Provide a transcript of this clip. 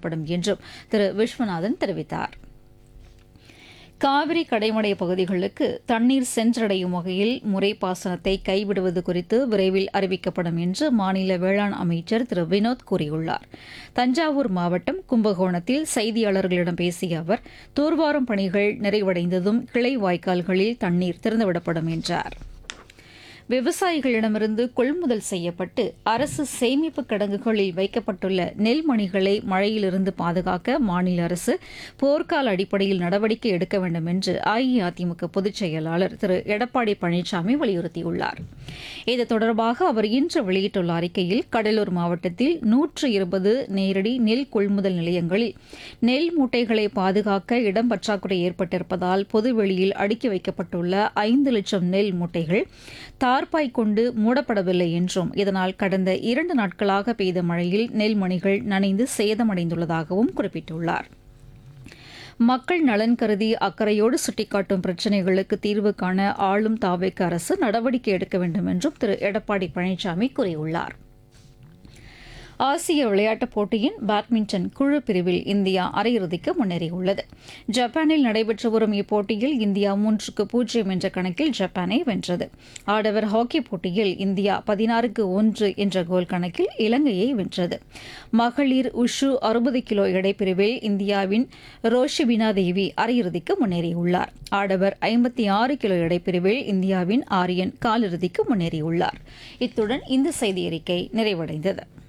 மேற்கொள்ளப்படும் என்றும் திரு விஸ்வநாதன் தெரிவித்தார் காவிரி கடைமடை பகுதிகளுக்கு தண்ணீர் சென்றடையும் வகையில் முறைப்பாசனத்தை கைவிடுவது குறித்து விரைவில் அறிவிக்கப்படும் என்று மாநில வேளாண் அமைச்சர் திரு வினோத் கூறியுள்ளார் தஞ்சாவூர் மாவட்டம் கும்பகோணத்தில் செய்தியாளர்களிடம் பேசிய அவர் தூர்வாரும் பணிகள் நிறைவடைந்ததும் கிளை வாய்க்கால்களில் தண்ணீர் திறந்துவிடப்படும் என்றார் விவசாயிகளிடமிருந்து கொள்முதல் செய்யப்பட்டு அரசு சேமிப்பு கிடங்குகளில் வைக்கப்பட்டுள்ள நெல்மணிகளை மழையிலிருந்து பாதுகாக்க மாநில அரசு போர்க்கால அடிப்படையில் நடவடிக்கை எடுக்க வேண்டும் என்று அஇஅதிமுக பொதுச் செயலாளர் திரு எடப்பாடி பழனிசாமி வலியுறுத்தியுள்ளார் இது தொடர்பாக அவர் இன்று வெளியிட்டுள்ள அறிக்கையில் கடலூர் மாவட்டத்தில் நூற்று இருபது நேரடி நெல் கொள்முதல் நிலையங்களில் நெல் மூட்டைகளை பாதுகாக்க இடம் பற்றாக்குறை ஏற்பட்டிருப்பதால் பொதுவெளியில் அடுக்கி வைக்கப்பட்டுள்ள ஐந்து லட்சம் நெல் மூட்டைகள் தார்பாய் கொண்டு மூடப்படவில்லை என்றும் இதனால் கடந்த இரண்டு நாட்களாக பெய்த மழையில் நெல்மணிகள் நனைந்து சேதமடைந்துள்ளதாகவும் குறிப்பிட்டுள்ளார் மக்கள் நலன் கருதி அக்கறையோடு சுட்டிக்காட்டும் பிரச்சினைகளுக்கு தீர்வு காண ஆளும் தாவேக்க அரசு நடவடிக்கை எடுக்க வேண்டும் என்றும் திரு எடப்பாடி பழனிசாமி கூறியுள்ளார் ஆசிய விளையாட்டுப் போட்டியின் பேட்மிண்டன் குழு பிரிவில் இந்தியா அரையிறுதிக்கு முன்னேறியுள்ளது ஜப்பானில் நடைபெற்று வரும் இப்போட்டியில் இந்தியா மூன்றுக்கு பூஜ்ஜியம் என்ற கணக்கில் ஜப்பானை வென்றது ஆடவர் ஹாக்கி போட்டியில் இந்தியா பதினாறுக்கு ஒன்று என்ற கோல் கணக்கில் இலங்கையை வென்றது மகளிர் உஷு அறுபது கிலோ எடைப்பிரிவில் இந்தியாவின் ரோஷிபினா தேவி அரையிறுதிக்கு முன்னேறியுள்ளார் ஆடவர் ஐம்பத்தி ஆறு கிலோ எடைப்பிரிவில் இந்தியாவின் ஆரியன் காலிறுதிக்கு முன்னேறியுள்ளார் இத்துடன் இந்த செய்தி அறிக்கை நிறைவடைந்தது